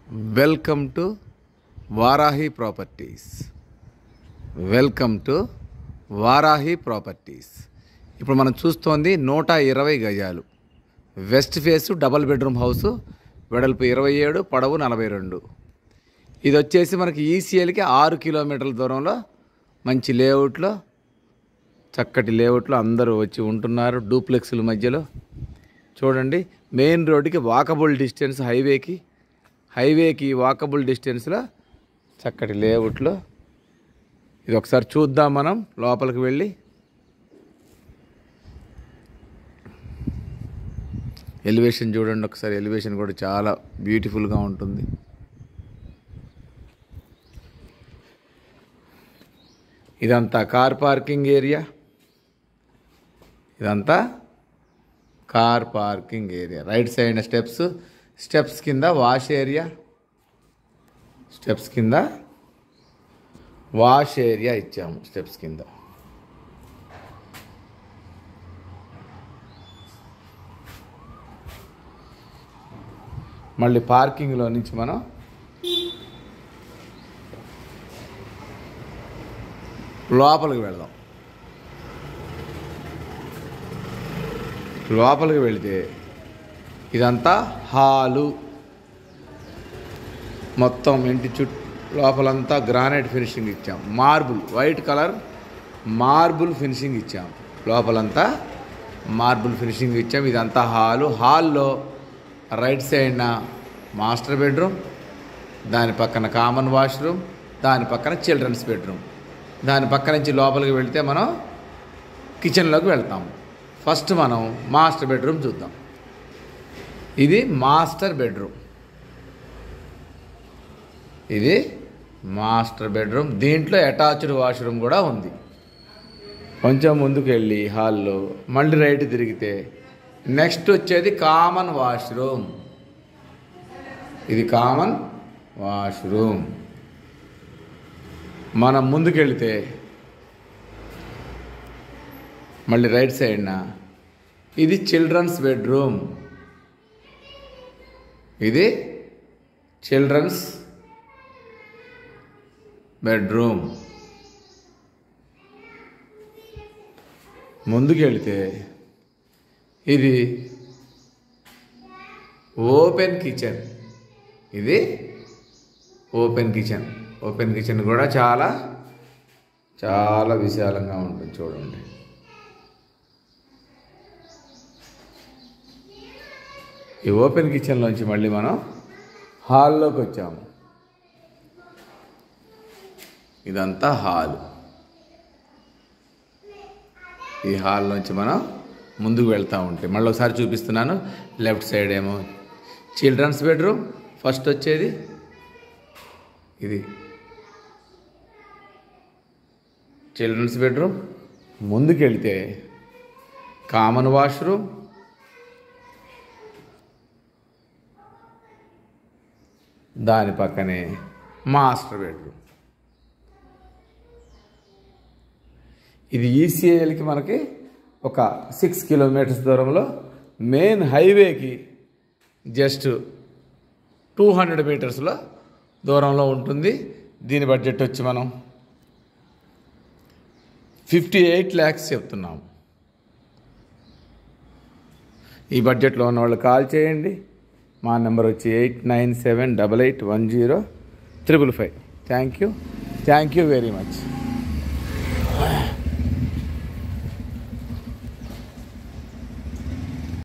welcome to Varahi Properties welcome to Varahi Properties ఇప్పుడు మనం చూస్తోంది నూట ఇరవై గజాలు west face double bedroom house వెడల్పు ఇరవై ఏడు పొడవు నలభై రెండు ఇది వచ్చేసి మనకి ఈసీఎల్కి ఆరు కిలోమీటర్ల దూరంలో మంచి లేఅవుట్లో చక్కటి లేఅవుట్లో అందరూ వచ్చి ఉంటున్నారు డూప్లెక్స్ల మధ్యలో చూడండి మెయిన్ రోడ్డుకి వాకబుల్ డిస్టెన్స్ హైవేకి హైవేకి వాకబుల్ డిస్టెన్స్లో చక్కటి లేఅవుట్లో ఇది ఒకసారి చూద్దాం మనం లోపలికి వెళ్ళి ఎలివేషన్ చూడండి ఒకసారి ఎలివేషన్ కూడా చాలా బ్యూటిఫుల్గా ఉంటుంది ఇదంతా కార్ పార్కింగ్ ఏరియా ఇదంతా car parking area right side steps steps కింద వాష్ ఏరియా స్టెప్స్ కింద వాష్ ఏరియా ఇచ్చాము స్టెప్స్ కింద మళ్ళీ పార్కింగ్లో నుంచి మనం లోపలికి వెళదాం లోపలికి వెళితే ఇదంతా హాలు మొత్తం ఇంటి చుట్టూ లోపలంతా గ్రానైట్ ఫినిషింగ్ ఇచ్చాం marble white colour marble finishing ఇచ్చాం లోపలంతా మార్బుల్ ఫినిషింగ్ ఇచ్చాం ఇదంతా హాలు హాల్లో రైట్ సైడ్న మాస్టర్ బెడ్రూమ్ దాని పక్కన కామన్ వాష్రూమ్ దాని పక్కన చిల్డ్రన్స్ బెడ్రూమ్ దాని పక్క నుంచి లోపలికి వెళ్తే మనం కిచెన్లోకి వెళ్తాం ఫస్ట్ మనం మాస్టర్ బెడ్రూమ్ చూద్దాం ఇది మాస్టర్ బెడ్రూమ్ ఇది మాస్టర్ బెడ్రూమ్ దీంట్లో అటాచ్డ్ వాష్రూమ్ కూడా ఉంది కొంచెం ముందుకు వెళ్ళి హాల్లో మళ్ళీ రైట్ తిరిగితే నెక్స్ట్ వచ్చేది కామన్ వాష్రూమ్ ఇది కామన్ వాష్రూమ్ మనం ముందుకెళ్తే మళ్ళీ రైట్ సైడ్న ఇది చిల్డ్రన్స్ బెడ్రూమ్ ఇది చిల్డ్రన్స్ బెడ్రూమ్ ముందుకెళ్తే ఇది ఓపెన్ కిచెన్ ఇది ఓపెన్ కిచెన్ ఓపెన్ కిచెన్ కూడా చాలా చాలా విశాలంగా ఉంటుంది చూడండి ఈ ఓపెన్ కిచెన్లోంచి మళ్ళీ మనం హాల్లోకి వచ్చాము ఇదంతా హాల్ ఈ హాల్ నుంచి మనం ముందుకు వెళ్తూ ఉంటే మళ్ళీ ఒకసారి చూపిస్తున్నాను లెఫ్ట్ సైడ్ ఏమో చిల్డ్రన్స్ బెడ్రూమ్ ఫస్ట్ వచ్చేది ఇది చిల్డ్రన్స్ బెడ్రూమ్ ముందుకెళ్తే కామన్ వాష్రూమ్ దాని పక్కనే మాస్టర్ బెడ్రూమ్ ఇది ఈసీఐఎల్కి మనకి ఒక సిక్స్ కిలోమీటర్స్ దూరంలో మెయిన్ హైవేకి జస్ట్ టూ హండ్రెడ్ మీటర్స్లో దూరంలో ఉంటుంది దీని బడ్జెట్ వచ్చి మనం ఫిఫ్టీ ఎయిట్ ల్యాక్స్ చెప్తున్నాం ఈ బడ్జెట్లో ఉన్న వాళ్ళు కాల్ చేయండి మా నెంబర్ వచ్చి eight nine seven double eight one zero triple five thank you thank you very much